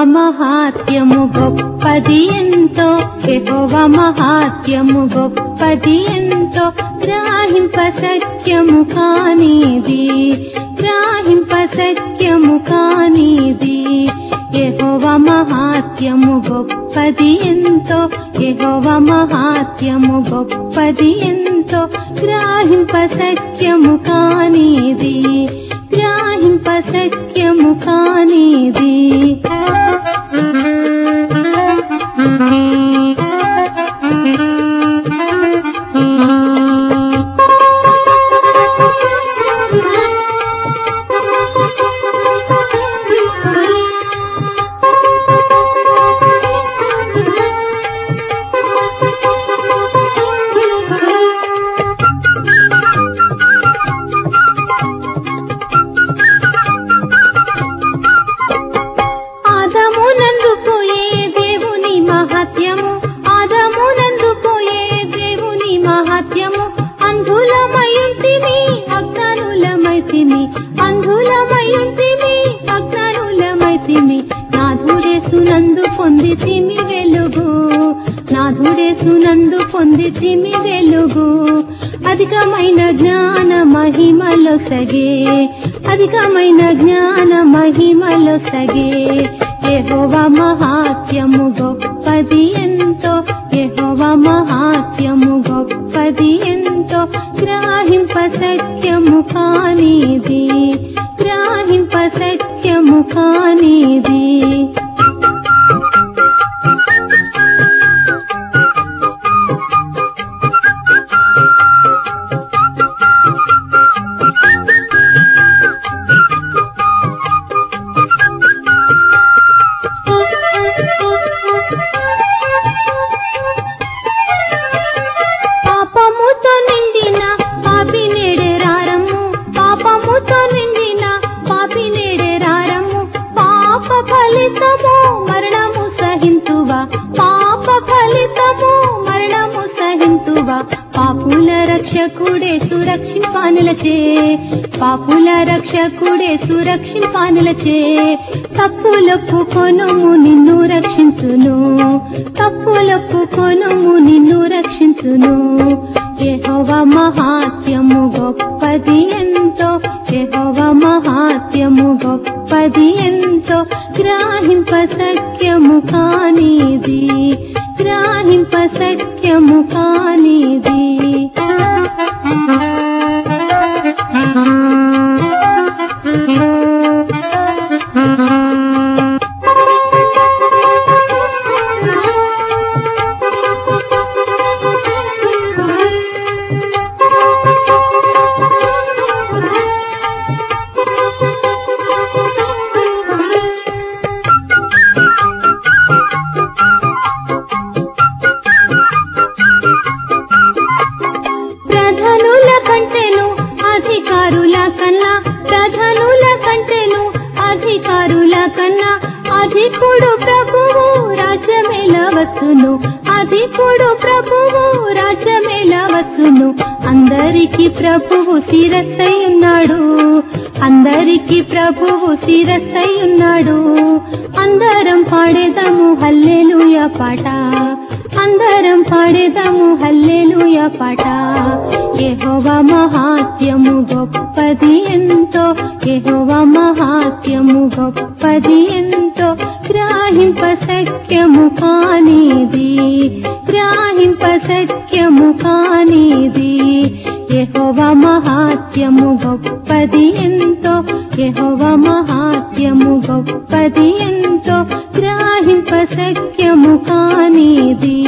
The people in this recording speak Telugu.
మహాత్యము గొప్పది ఎంతో యెహోవ మహాత్యము గొప్పది ఎంతో గ్రాహింప సత్యము కానిది గ్రాహింప సత్యము కానిది యెహోవ మహాత్యము గొప్పది ఎంతో యెహోవ మహాత్యము గొప్పది ఎంతో గ్రాహింప సత్యము కానిది గ్రాహింప సత్యము కానిది ఆదమునందు పోయే దేవుని మహత్యము ఆదమునందు పోయే దేవుని మహత్యము అంధులమయుంటిమి అజ్ఞానులమైతిమి అంధులమయుంటిమి అజ్ఞానులమైతిమి నాథుడేసునందు పొందితిమి వెలుగు నాథుడేసునందు పొందితిమి వెలుగు అధికమైన జ్ఞాన మహిమలో సగే అధికమైన జ్ఞాన మహిమలో సగే యెహోవ మహాత్యము గొప్పది ఎంతో యెహోవ మహాత్యము గొప్పది ఎంతో గ్రాహింప సత్యము కానిది గ్రాహింప సత్యము కానిది పాపముతో నిండిన పాపి నేడెరారము పాపముతో నిండిన పాపి నేడెరారము పాప ఫలితము మరణము సహింతువా పాప ఫలితము మరణము సహింతువా పాపుల రక్షకుడే సురక్షింపానులచే పాపుల రక్షకుడే సురక్షింపానులచే తప్పులొప్పు కొనుము నిన్ను రక్షించును తప్పులొప్పు కొనుము నిన్ను రక్షించును యెహోవ మహాత్యము గొప్పది ఎంతో యెహోవ మహాత్యము గొప్పది ఎంతో గ్రాహింప సత్యము కానిది గ్రాహింప సత్యము కానిది ప్రధానుల కంటెను అధికారుల కన్నా ప్రధానుల కంటెను అధికారుల కన్నా అధికుడు ప్రభువు రాజ్యమేల వచ్చును అధికుడు ప్రభువు రాజ్యమేల వచ్చును అందరికి ప్రభువు శిరస్సై ఉన్నాడు అందరికి ప్రభువు శిరస్సై ఉన్నాడు అందరం పాడేదము హల్లెలూయ పాట అందరం పాడేదము హల్లెలూయ పాట యెహోవ మహాత్యము గొప్పది ఎంతో యెహోవ మహాత్యము గొప్పది ఎంతో గ్రాహింప సత్యము కానిది గ్రాహింప సత్యము కానిది యెహోవ మహాత్యము గొప్పది ఎంతో యెహోవ మహాత్యము గొప్పది ఎంతో గ్రాహింప సత్యము కానిది